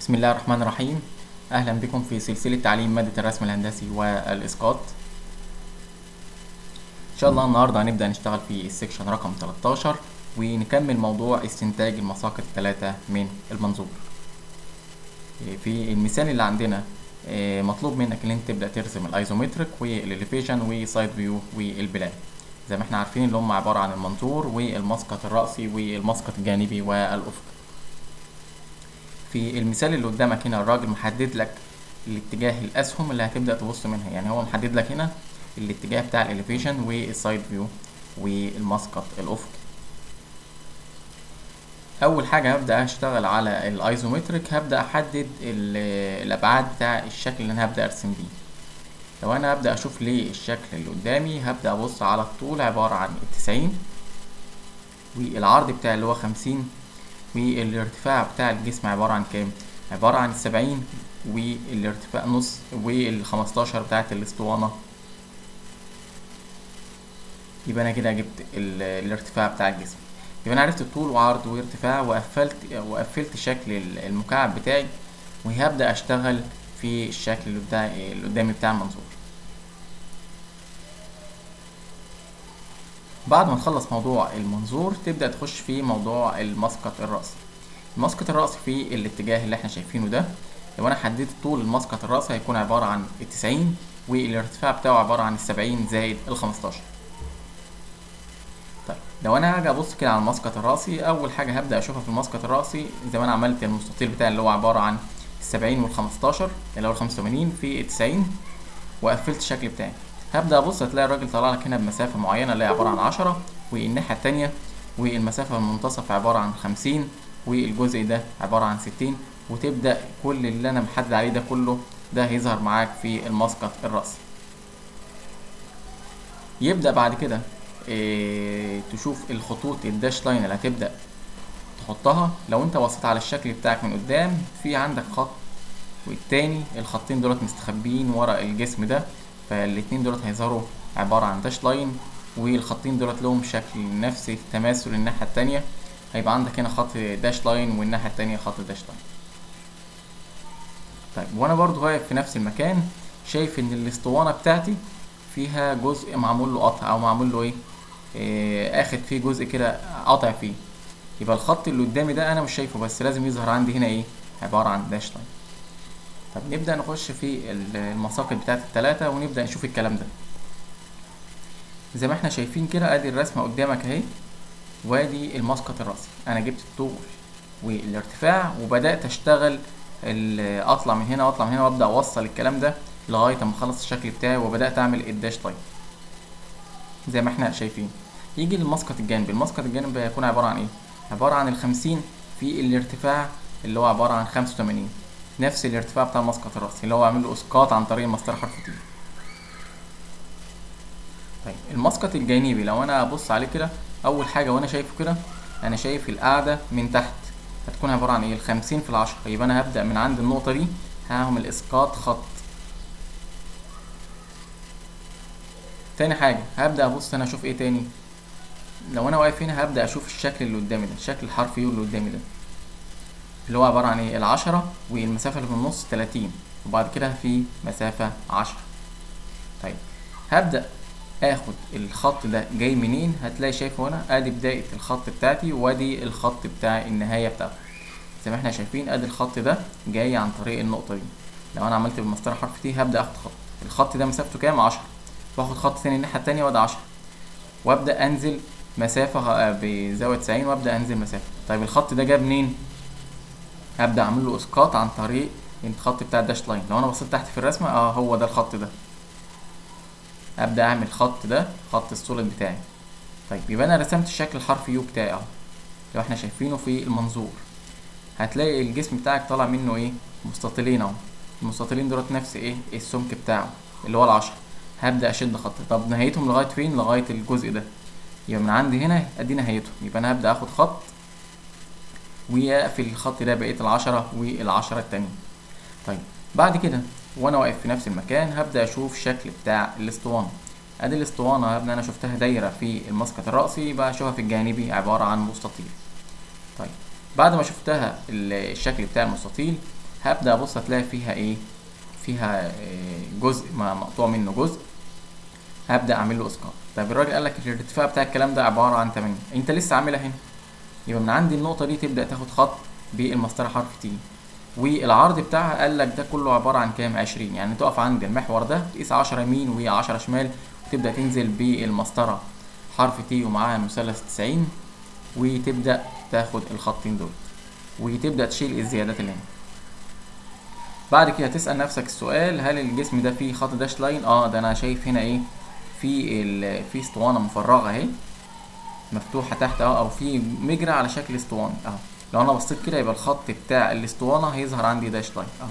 بسم الله الرحمن الرحيم أهلا بكم في سلسلة تعليم مادة الرسم الهندسي والإسقاط إن شاء الله النهاردة هنبدأ نشتغل في السكشن رقم 13 ونكمل موضوع استنتاج المساقط الثلاثة من المنظور في المثال اللي عندنا آه، مطلوب منك ان انت تبدأ ترسم الايزومتريك والاليفيشن وسايد فيو والبلان زي ما احنا عارفين اللي هم عبارة عن المنظور والمسقط الرأسي والمسقط الجانبي والأفقي في المثال اللي قدامك هنا الراجل محدد لك الاتجاه الاسهم اللي هتبدا تبص منها يعني هو محدد لك هنا الاتجاه بتاع الاليفيشن والسايد فيو والمسقط الافقي اول حاجه هبدا اشتغل على الايزومتريك هبدا احدد ال- الابعاد بتاع الشكل اللي انا هبدا ارسم بيه لو انا هبدا اشوف ليه الشكل اللي قدامي هبدا ابص على الطول عباره عن التسعين والعرض بتاعي اللي هو خمسين والارتفاع بتاع الجسم عبارة عن كام؟ عبارة عن السبعين والارتفاع نص والخمستاشر بتاعت الاسطوانة يبقى أنا كده جبت ال- الارتفاع بتاع الجسم يبقى أنا عرفت الطول وعرض وارتفاع وقفلت وقفلت شكل ال- المكعب بتاعي وهبدأ أشتغل في الشكل اللي قدامي اللي قدامي بتاع المنظور بعد ما تخلص موضوع المنظور تبدأ تخش في موضوع المسقط الرأسي المسقط الرأسي في الاتجاه اللي احنا شايفينه ده لو انا حددت طول المسقط الرأسي هيكون عبارة عن التسعين والارتفاع بتاعه عبارة عن السبعين زائد الخمستاشر طيب لو انا هاجي ابص كده على المسقط الرأسي اول حاجة هبدأ اشوفها في المسقط الرأسي زي ما انا عملت المستطيل بتاعي اللي هو عبارة عن السبعين والخمستاشر اللي هو الخمسة وتمانين في التسعين وقفلت الشكل بتاعي هبدأ أبص هتلاقي الراجل طلع لك هنا بمسافة معينة اللي هي عبارة عن عشرة والناحية التانية والمسافة المنتصف عبارة عن خمسين والجزء ده عبارة عن ستين وتبدأ كل اللي أنا محدد عليه ده كله ده هيظهر معاك في المسقط الرأسي يبدأ بعد كده إيه تشوف الخطوط الداش لاين اللي هتبدأ تحطها لو انت بصيت على الشكل بتاعك من قدام في عندك خط والتاني الخطين دولت مستخبيين ورا الجسم ده فالاتنين دولت هيظهروا عبارة عن داش لاين والخطين دولت لهم شكل نفس التماثل الناحية التانية هيبقى عندك هنا خط داش لاين والناحية التانية خط داش لاين طيب وانا برضو واقف في نفس المكان شايف ان الاسطوانة بتاعتي فيها جزء معمول له قطع او معمول له ايه, إيه اخد فيه جزء كده قاطع فيه يبقى الخط اللي قدامي ده انا مش شايفه بس لازم يظهر عندي هنا ايه عبارة عن داش لاين طب نبدأ نخش في المساقط بتاعت التلاتة ونبدأ نشوف الكلام ده زي ما احنا شايفين كده ادي الرسمة قدامك اهي وادي المسقط الرأسي انا جبت الطول والارتفاع وبدأت اشتغل ال- اطلع من هنا واطلع من هنا وابدأ اوصل الكلام ده لغاية اما اخلص الشكل بتاعي وبدأت اعمل الداش طيب زي ما احنا شايفين يجي المسقط الجانبي المسقط الجانبي هيكون عبارة عن ايه عبارة عن الخمسين في الارتفاع اللي هو عبارة عن خمسة وتمانين نفس الارتفاع بتاع المسقط الرأسي اللي هو عامل له اسقاط عن طريق المسطرة حرف تي طيب المسقط الجانبي لو انا ابص عليه كده اول حاجة وانا شايفه كده انا شايف القاعدة من تحت هتكون عبارة عن ايه الخمسين في العشرة يبقى انا هبدأ من عند النقطة دي هعمل اسقاط خط تاني حاجة هبدأ ابص انا اشوف ايه تاني لو انا واقف هنا هبدأ اشوف الشكل اللي قدامي ده الشكل الحرف يو اللي قدامي ده اللي هو عبارة عن ايه العشرة والمسافة اللي في النص تلاتين وبعد كده في مسافة عشرة طيب هبدأ اخد الخط ده جاي منين هتلاقي شايفه هنا ادي بداية الخط بتاعتي وادي الخط بتاع النهاية بتاعته زي ما احنا شايفين ادي الخط ده جاي عن طريق النقطة دي لو انا عملت بالمسطرة حرف تي هبدأ اخد خط الخط ده مسافته كام عشرة واخد خط تاني الناحية التانية وادي عشرة وابدأ انزل مسافة آه، بزاوية تسعين وابدأ انزل مسافة طيب الخط ده جاب منين هبدأ اعمل له اسقاط عن طريق الخط بتاع الداش لاين لو انا بصيت تحت في الرسمة اه هو ده الخط ده ابدأ اعمل الخط ده خط السوليد بتاعي طيب يبقى انا رسمت الشكل الحرف يو بتاعي اهو لو احنا شايفينه في المنظور هتلاقي الجسم بتاعك طالع منه ايه مستطيلين اهو المستطيلين دولت نفس ايه السمك بتاعه اللي هو العشرة هبدأ اشد خط طب نهايتهم لغاية فين لغاية الجزء ده يبقى من عندي هنا ادي نهايتهم يبقى انا هبدأ اخد خط ويقفل الخط ده بقية العشرة والعشرة التانية طيب بعد كده وانا واقف في نفس المكان هبدأ اشوف الشكل بتاع الاسطوانة ادي الاسطوانة هبدأ انا شفتها دايرة في المسقط الرأسي بقى اشوفها في الجانبي عبارة عن مستطيل طيب بعد ما شفتها ال- الشكل بتاع المستطيل هبدا ابص هتلاقي فيها ايه فيها آه، جزء ما- مقطوع منه جزء هبدا اعمل له اسقاط طيب الراجل قال لك الارتفاع بتاع الكلام ده عباره عن 8 انت لسه عاملها هنا يبقى من عند النقطه دي تبدا تاخد خط بالمسطره حرف تي والعرض بتاعها قال لك ده كله عباره عن كام 20 يعني تقف عند المحور ده تقيس 10 يمين و10 شمال وتبدا تنزل بالمسطره حرف تي ومعاها مثلث 90 وتبدا تاخد الخطين دول وتبدا تشيل الزيادات اللي هنا بعد كده تسال نفسك السؤال هل الجسم ده فيه خط داش لاين اه ده انا شايف هنا ايه في ال... في اسطوانه مفرغه اهي مفتوحه تحت اهو او في مجرى على شكل اسطواني اهو لو انا بصيت كده يبقى الخط بتاع الاسطوانه هيظهر عندي داش لاين اهو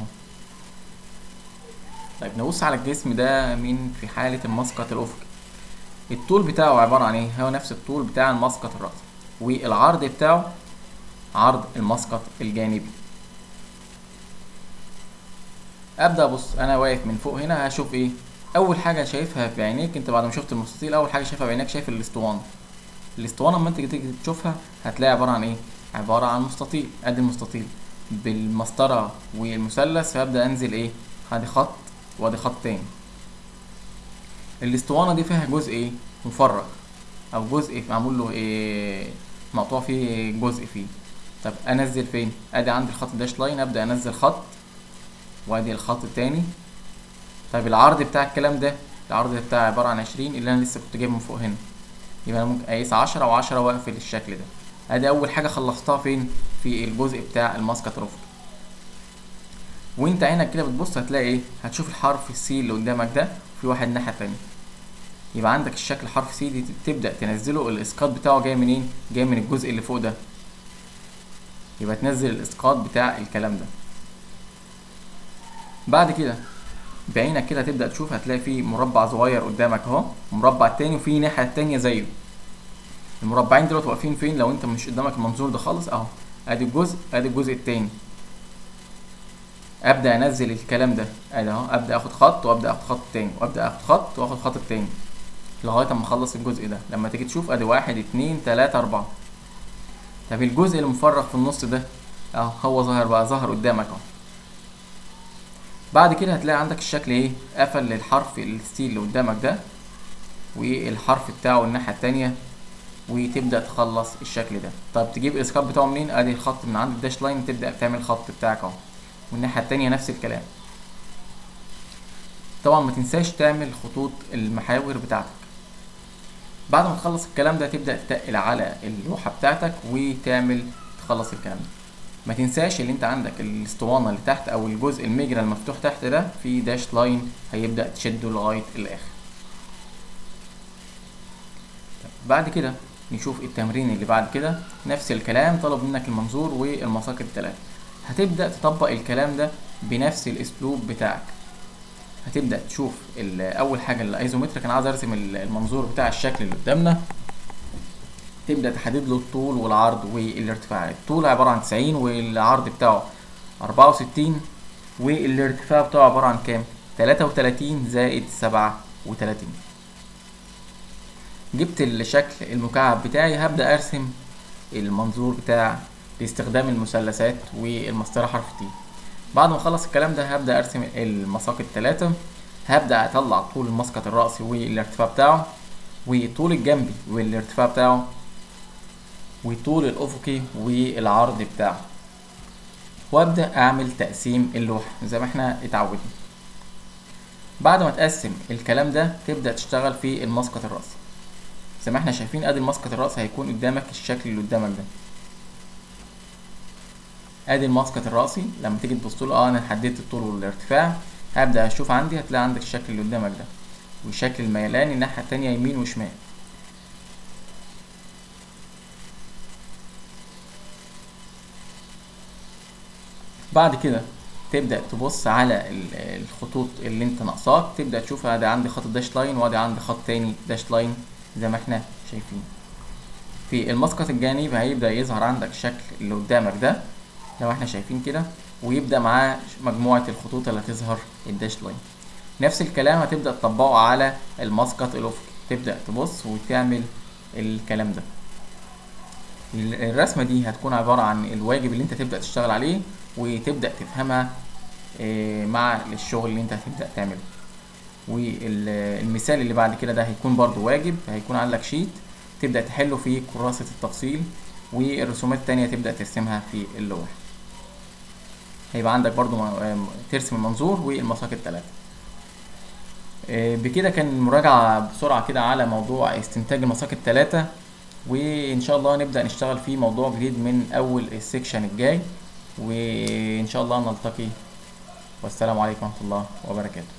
طيب نبص على الجسم ده من في حاله المسقط الافقي الطول بتاعه عباره عن ايه هو نفس الطول بتاع المسقط الرأسي والعرض بتاعه عرض المسقط الجانبي ابدا ابص انا واقف من فوق هنا هشوف ايه اول حاجه شايفها بعينيك انت بعد ما شفت المستطيل اول حاجه شايفها بعينيك شايف الاسطوانه الاسطوانه لما انت تيجي تشوفها هتلاقي عباره عن ايه عباره عن مستطيل ادي المستطيل بالمسطره والمثلث هبدا انزل ايه ادي خط وادي خط تاني الاسطوانه دي فيها جزء ايه مفرغ او جزء معمول له ايه مقطوع فيه جزء فيه طب انزل فين ادي عندي الخط داش لاين ابدا انزل خط وادي الخط التاني طيب العرض بتاع الكلام ده العرض بتاعي عباره عن 20 اللي انا لسه كنت جايبه من فوق هنا يبقى انا ممكن اقيس 10 و10 واقفل الشكل ده ادي اول حاجه خلصتها فين في الجزء بتاع الماسكت رفض وانت عينك كده بتبص هتلاقي ايه هتشوف الحرف السي اللي قدامك ده في واحد الناحيه التانية يبقى عندك الشكل حرف سي دي تبدا تنزله الاسقاط بتاعه جاي منين جاي من الجزء اللي فوق ده يبقى تنزل الاسقاط بتاع الكلام ده بعد كده بعينك كده تبدا تشوف هتلاقي في مربع صغير قدامك اهو مربع تاني وفي ناحيه تانية زيه المربعين دول واقفين فين لو انت مش قدامك المنظور ده خالص اهو ادي الجزء ادي الجزء التاني ابدا انزل الكلام ده ادي اهو ابدا اخد خط وابدا اخد خط تاني وابدا اخد خط واخد خط التاني لغايه اما اخلص الجزء ده لما تيجي تشوف ادي واحد اتنين تلاته اربعه طب الجزء المفرغ في النص ده اهو هو ظاهر بقى ظهر قدامك اهو بعد كده هتلاقي عندك الشكل ايه قفل للحرف السي اللي قدامك ده والحرف بتاعه الناحيه التانية وتبدا تخلص الشكل ده طب تجيب الاسقاط بتاعه منين ادي الخط من عند الداش لاين تبدا تعمل الخط بتاعك اهو والناحيه التانية نفس الكلام طبعا ما تنساش تعمل خطوط المحاور بتاعتك بعد ما تخلص الكلام ده تبدا تتقل على اللوحه بتاعتك وتعمل تخلص الكلام ده ما تنساش اللي انت عندك الاسطوانه اللي تحت او الجزء المجرى المفتوح تحت ده في داش لاين هيبدا تشده لغايه الاخر بعد كده نشوف التمرين اللي بعد كده نفس الكلام طلب منك المنظور والمساقط الثلاثه هتبدا تطبق الكلام ده بنفس الاسلوب بتاعك هتبدا تشوف اول حاجه الايزومتريك انا عايز ارسم المنظور بتاع الشكل اللي قدامنا تبدا تحدد له الطول والعرض والارتفاع الطول عباره عن 90 والعرض بتاعه 64 والارتفاع بتاعه عباره عن كام 33 زائد 37 جبت الشكل المكعب بتاعي هبدا ارسم المنظور بتاع باستخدام المثلثات والمسطره حرف تي بعد ما اخلص الكلام ده هبدا ارسم المساقط الثلاثه هبدا اطلع طول المسقط الرأسي والارتفاع بتاعه وطول الجنبي والارتفاع بتاعه وطول الافقي والعرض بتاعه وابدا اعمل تقسيم اللوحه زي ما احنا اتعودنا بعد ما تقسم الكلام ده تبدا تشتغل في المسقط الرأسي زي ما احنا شايفين ادي المسقط الرأسي هيكون قدامك الشكل اللي قدامك ده ادي المسقط الرأسي لما تيجي تبص له اه انا حددت الطول والارتفاع هبدا اشوف عندي هتلاقي عندك الشكل اللي قدامك ده والشكل الميلاني الناحيه التانية يمين وشمال بعد كده تبدا تبص على الخطوط اللي انت ناقصاك تبدا تشوف ادي عندي خط داش لاين وادي عندي خط تاني داش لاين زي ما احنا شايفين في المسقط الجانبي هيبدا يظهر عندك الشكل اللي قدامك ده لو احنا شايفين كده ويبدا معاه مجموعه الخطوط اللي هتظهر الداش لاين نفس الكلام هتبدا تطبقه على المسقط الافقي تبدا تبص وتعمل الكلام ده الرسمه دي هتكون عباره عن الواجب اللي انت تبدا تشتغل عليه وتبدا تفهمها آه، مع الشغل اللي انت هتبدأ تعمله والمثال اللي بعد كده ده هيكون برضو واجب هيكون عندك شيت تبدأ تحله في كراسة التفصيل والرسومات التانية تبدأ ترسمها في اللوح هيبقى عندك برضو م- آه، ترسم المنظور والمساق التلاتة آه، بكده كان المراجعة بسرعة كده على موضوع استنتاج المساق التلاتة وإن شاء الله نبدأ نشتغل في موضوع جديد من أول السكشن الجاي وإن شاء الله نلتقي والسلام عليكم ورحمة الله وبركاته